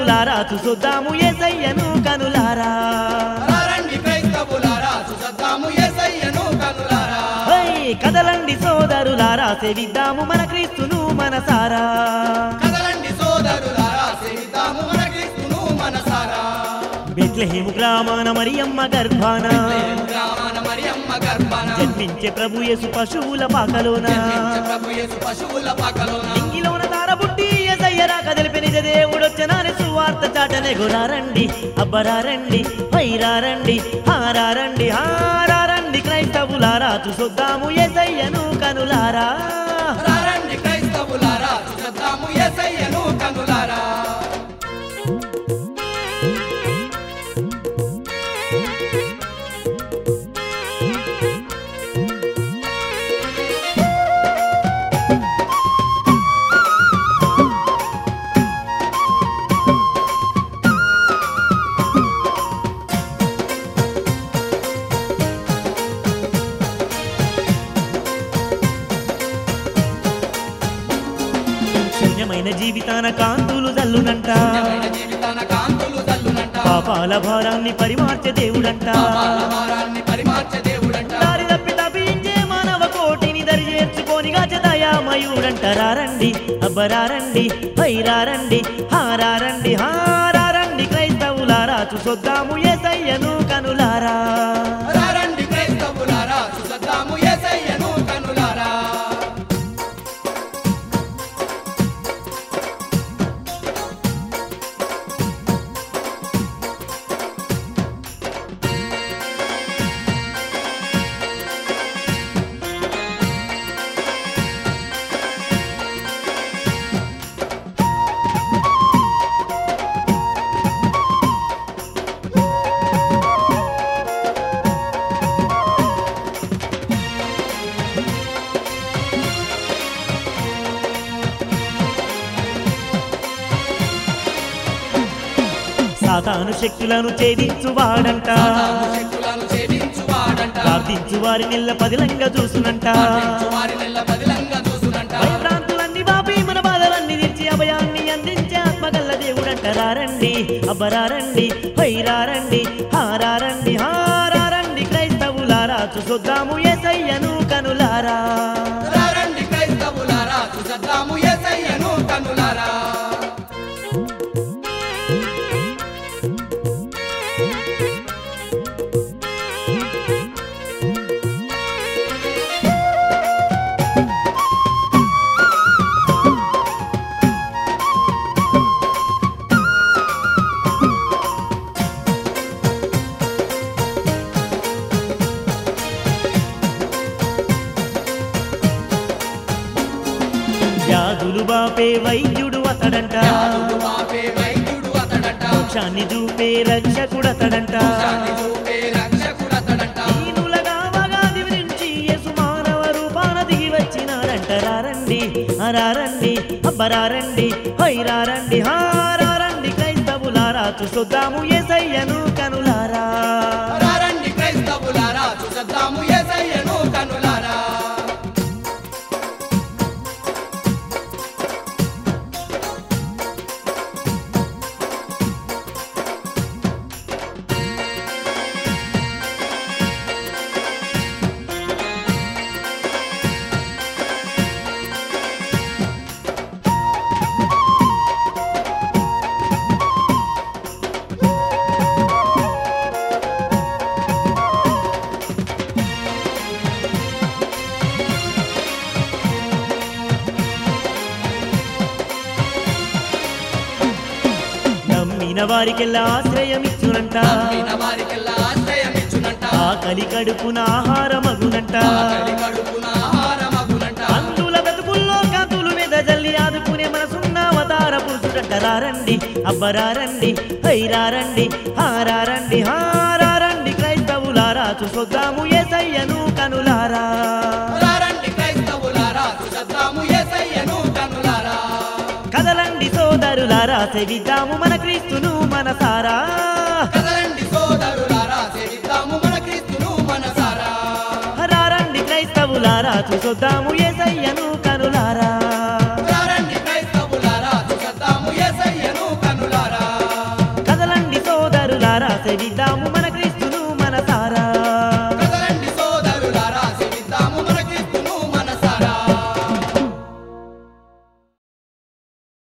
క్రైస్తవులారా చూసొద్దాము ఏసయ్యను కనులారా రండి క్రైస్తవులారా చూసద్దాము యేసయ్యను కనులారా హై, కదలండి సోదరులారా సేవిద్దాము మన క్రీస్తును మనసారా కదలండి సోదరులారా సేవిద్దాము మన క్రీస్తును మనసారా బెత్లెహేము గ్రామాన మరియమ్మ గర్భాన గ్రామాన మరియమ్మ గర్భన జన్మించే ప్రభు యేసు పశువుల పాకలోన జన్మించే ప్రభు యేసు పశువుల పాకలోన ఇంగిలోన తారబుట్టి ఎసయ్యరా కదిలిపి నిజ దేవుడొచ్చనాని సువార్త చాటనే గురారండి అబ్బరారండి వైరారండి హారారండి హారారండి క్రైస్తవులారా చూసొద్దాము ఎసయ్యను కనులారా రండి క్రైస్తవులారా చూసద్దాము యేసయ్యను కనులారా శూన్యమైన జీవితాన కాంతులు జల్లునంట నిజమైన జీవితాన కాంతులు తల్లునంట పాపాల భారాన్ని పరిమార్చే దేవుడంట పాపాల భారాన్ని పరిమార్చే దేవుడంట దారి తప్పి తప్పించే మానవ కోటిని దరి చేర్చుకొని గజదయామయుడంట రారండి అబ్బరారండి వైరారండి హారారండి హారారండి క్రైస్తవులారా చూసొద్దాము ఏసయ్యను కనులారా రండి క్రైస్తవులారా చూసద్దాము యేసయ్యను కనులారా సాతాను శక్తులను ఛేదించువాడంట తాను శక్తులను ఛేదించువాడంట ప్రార్థించు వారి నిల్ల పదిలంగా చూసునంట పాటించు వారి నెల్ల బదిలంగా చూసునంట భయభ్రాంతులన్నీ బాపి మన బాధలన్నీ తీర్చి అభయాన్ని అందించే ఆత్మగల్ల దేవుడంట రారండి అబ్బరారండి వైరారండి హారారండి హారారండి క్రైస్తవులారా చూసొద్దాము ఏసయ్యను కనులారా రండి క్రైస్తవులారా చూసద్దాము యేసయ్యను కనులారా వ్యాధులు బాపే వైద్యుడు అతడంట వ్యాధులు పాపే వైద్యుడు అతడంట మోక్షాన్ని చూపే రక్షకుడు అతడంట శాంతి చూపే రక్షకుడతడంట దీనులగా వగాది నుంచి యేసు మానవ రూపాన దిగి వచ్చినారంట రారండి అరారండి అబ్బరారండి హైరారండి హారారండి క్రైస్తవులారా చూసొద్దాము ఏసయ్యను కనులారా రండి క్రైస్తవులారా చూసద్దాము యేసయ్యను కనులారా నమ్మిన వారికెల్లా ఆశ్రయం ఇచ్చునంట నమ్మిన వారికెల్లా ఆశ్రయం ఇచ్చునంట ఆకలి కడుపున ఆహారమగునంట ఆకలి కడుపున ఆహారమగునంట అందుల బ్రతుకుల్లో కాంతులు మీద జల్లి ఆదుకునే మనసున్న అవతార పురుషుడంట రారండి అబ్బరారండి హైరారండి హారారండి హారారండి క్రైస్తవులారా చూసొద్దాము ఏసయ్యను కనులారా రండి క్రైస్తవులారా చూసద్దాము యేసయ్యను కనులారా కదలండి సోదరులారా సేవిద్దాము మన క్రీస్తును మనసారా కదలండి సోదరులారా సేవిద్దాము మన క్రీస్తును మనసారా రారండి క్రైస్తవులారా చూసొద్దాము ఏసయ్యను